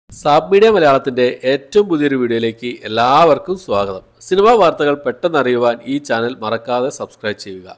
സാബ് media മലയാളത്തിന്റെ ഏറ്റവും പുതിയൊരു വീഡിയോയിലേക്ക് എല്ലാവർക്കും സ്വാഗതം സിനിമാ വാർത്തകൾ പെട്ടെന്ന് അറിയുവാൻ ഈ ചാനൽ മറക്കാതെ സബ്സ്ക്രൈബ് ചെയ്യുക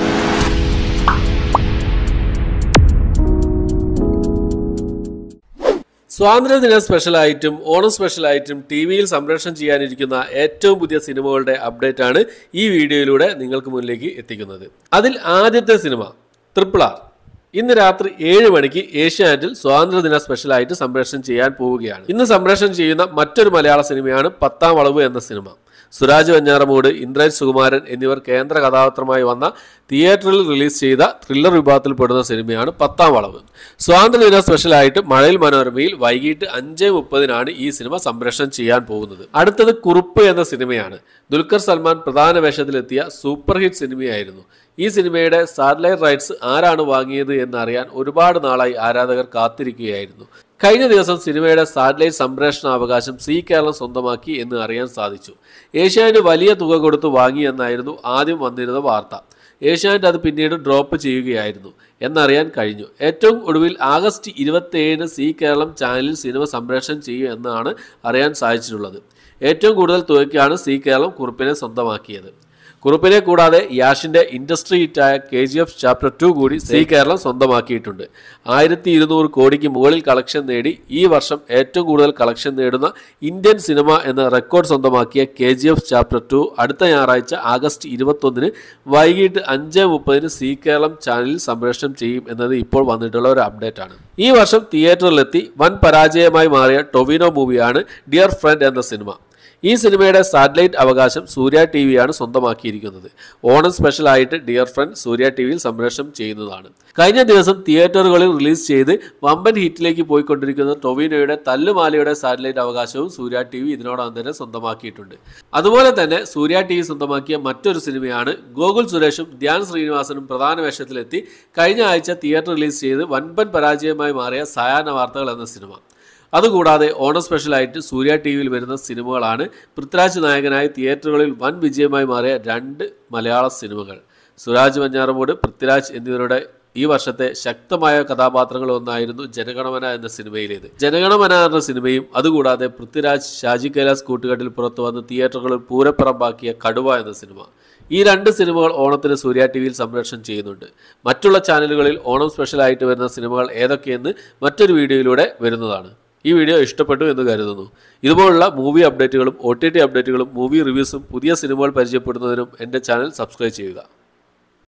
സ്വാതന്ത്ര്യദിന സ്പെഷ്യലായിട്ടും ഓണം സ്പെഷ്യലായിട്ടും ടി വിയിൽ സംപ്രേഷണം ചെയ്യാനിരിക്കുന്ന ഏറ്റവും പുതിയ സിനിമകളുടെ അപ്ഡേറ്റ് ആണ് ഈ വീഡിയോയിലൂടെ നിങ്ങൾക്ക് മുന്നിലേക്ക് എത്തിക്കുന്നത് അതിൽ ആദ്യത്തെ സിനിമ ട്രിപ്പിൾ ആർ ഇന്ന് രാത്രി ഏഴ് മണിക്ക് ഏഷ്യാനെറ്റിൽ സ്വാതന്ത്ര്യദിന സ്പെഷ്യലായിട്ട് സംപ്രേഷണം ചെയ്യാൻ പോവുകയാണ് ഇന്ന് സംപ്രേഷണം ചെയ്യുന്ന മറ്റൊരു മലയാള സിനിമയാണ് പത്താം വളവ് എന്ന സിനിമ സുരാജ് വെഞ്ഞാറമൂട് ഇന്ദ്രജിത് സുകുമാരൻ എന്നിവർ കേന്ദ്ര കഥാപാത്രമായി വന്ന തിയേറ്ററിൽ റിലീസ് ചെയ്ത ത്രില്ലർ വിഭാഗത്തിൽപ്പെടുന്ന സിനിമയാണ് പത്താം വളവ് സ്വാതന്ത്ര്യദിന സ്പെഷ്യലായിട്ട് മഴയിൽ മനോരമയിൽ വൈകിട്ട് അഞ്ച് മുപ്പതിനാണ് ഈ സിനിമ സംപ്രേഷണം ചെയ്യാൻ പോകുന്നത് അടുത്തത് കുറുപ്പ് എന്ന സിനിമയാണ് ദുൽഖർ സൽമാൻ പ്രധാന വേഷത്തിലെത്തിയ സൂപ്പർ ഹിറ്റ് സിനിമയായിരുന്നു ഈ സിനിമയുടെ സാറ്റലൈറ്റ് റൈറ്റ്സ് ആരാണ് വാങ്ങിയത് എന്നറിയാൻ ഒരുപാട് നാളായി ആരാധകർ കാത്തിരിക്കുകയായിരുന്നു കഴിഞ്ഞ ദിവസം സിനിമയുടെ സാറ്റലൈറ്റ് സംപ്രേഷണ അവകാശം സി കേരളം സ്വന്തമാക്കി എന്ന് അറിയാൻ സാധിച്ചു ഏഷ്യാനെറ്റ് വലിയ തുക കൊടുത്ത് വാങ്ങിയെന്നായിരുന്നു ആദ്യം വന്നിരുന്ന വാർത്ത ഏഷ്യാനെറ്റ് അത് പിന്നീട് ഡ്രോപ്പ് ചെയ്യുകയായിരുന്നു എന്നറിയാൻ കഴിഞ്ഞു ഏറ്റവും ഒടുവിൽ ആഗസ്റ്റ് ഇരുപത്തിയേഴിന് സി കേരളം ചാനലിൽ സിനിമ സംപ്രേഷണം ചെയ്യും എന്നാണ് അറിയാൻ സാധിച്ചിട്ടുള്ളത് ഏറ്റവും കൂടുതൽ തുകയ്ക്കാണ് സി കേരളം കുറിപ്പിനെ സ്വന്തമാക്കിയത് കുറുപ്പിനെ കൂടാതെ യാഷിന്റെ ഇൻഡസ്ട്രി ഹിറ്റായ K G F chapter two കൂടി സി കേരളം സ്വന്തമാക്കിയിട്ടുണ്ട് ആയിരത്തി ഇരുന്നൂറ് കോടിക്ക് മുകളിൽ കളക്ഷൻ നേടി ഈ വർഷം ഏറ്റവും കൂടുതൽ കളക്ഷൻ നേടുന്ന ഇന്ത്യൻ സിനിമ എന്ന റെക്കോർഡ് സ്വന്തമാക്കിയ K G F chapter two അടുത്ത ഞായറാഴ്ച ആഗസ്റ്റ് ഇരുപത്തൊന്നിന് വൈകിട്ട് അഞ്ച് മുപ്പതിന് സി കേരളം ചാനലിൽ സംപ്രേഷണം ചെയ്യും എന്നത് ഇപ്പോൾ വന്നിട്ടുള്ള ഒരു അപ്ഡേറ്റ് ആണ് ഈ വർഷം തിയേറ്ററിലെത്തി വൻ പരാജയമായി മാറിയ ടൊവിനോ മൂവിയാണ് ഡിയർ ഫ്രണ്ട് എന്ന സിനിമ ഈ സിനിമയുടെ സാറ്റലൈറ്റ് അവകാശം സൂര്യ ടി വിയാണ് സ്വന്തമാക്കിയിരിക്കുന്നത് ഓണം സ്പെഷ്യലായിട്ട് ഡിയർ ഫ്രണ്ട് സൂര്യ ടി വിയിൽ സംപ്രേഷണം ചെയ്യുന്നതാണ് കഴിഞ്ഞ ദിവസം തിയേറ്ററുകളിൽ റിലീസ് ചെയ്ത് വമ്പൻ ഹിറ്റിലേക്ക് പോയിക്കൊണ്ടിരിക്കുന്ന ടൊവിനോയുടെ തല്ലുമാലയുടെ സാറ്റലൈറ്റ് അവകാശവും സൂര്യ ടി വി ഇതിനോടകം തന്നെ സ്വന്തമാക്കിയിട്ടുണ്ട് അതുപോലെ തന്നെ സൂര്യ ടി വി സ്വന്തമാക്കിയ മറ്റൊരു സിനിമയാണ് ഗോകുൽ സുരേഷും ധ്യാൻ ശ്രീനിവാസനും പ്രധാന വേഷത്തിലെത്തി കഴിഞ്ഞ ആഴ്ച തിയേറ്റർ റിലീസ് ചെയ്ത് വൻപൻ പരാജയമായി മാറിയ സായാഹ്ന വാർത്തകൾ എന്ന സിനിമ അതുകൂടാതെ ഓണം സ്പെഷ്യലായിട്ട് സൂര്യ ടി വിയിൽ വരുന്ന സിനിമകളാണ് പൃഥ്വിരാജ് നായകനായി തിയേറ്ററുകളിൽ വൻ വിജയമായി മാറിയ രണ്ട് മലയാള സിനിമകൾ സുരാജ് വഞ്ഞാറമൂട് പൃഥ്വിരാജ് എന്നിവരുടെ ഈ വർഷത്തെ ശക്തമായ കഥാപാത്രങ്ങളൊന്നായിരുന്നു ജനഗണമന എന്ന സിനിമയിലേത് ജനഗണമന എന്ന സിനിമയും അതുകൂടാതെ പൃഥ്വിരാജ് ഷാജി കൈലാസ് കൂട്ടുകെട്ടിൽ പുറത്തു വന്ന് തിയേറ്ററുകളിൽ പൂരപ്പറമ്പാക്കിയ കടുവ എന്ന സിനിമ ഈ രണ്ട് സിനിമകൾ ഓണത്തിന് സൂര്യ ടി വിയിൽ സംപ്രേഷണം ചെയ്യുന്നുണ്ട് മറ്റുള്ള ചാനലുകളിൽ ഓണം സ്പെഷ്യലായിട്ട് വരുന്ന സിനിമകൾ ഏതൊക്കെയെന്ന് മറ്റൊരു വീഡിയോയിലൂടെ വരുന്നതാണ് ഈ വീഡിയോ ഇഷ്ടപ്പെട്ടു എന്ന് കരുതുന്നു ഇതുപോലുള്ള മൂവി അപ്ഡേറ്റുകളും ഒ ടി ടി അപ്ഡേറ്റുകളും മൂവി റിവ്യൂസും പുതിയ സിനിമകൾ പരിചയപ്പെടുന്നതിനും എൻ്റെ ചാനൽ സബ്സ്ക്രൈബ് ചെയ്യുക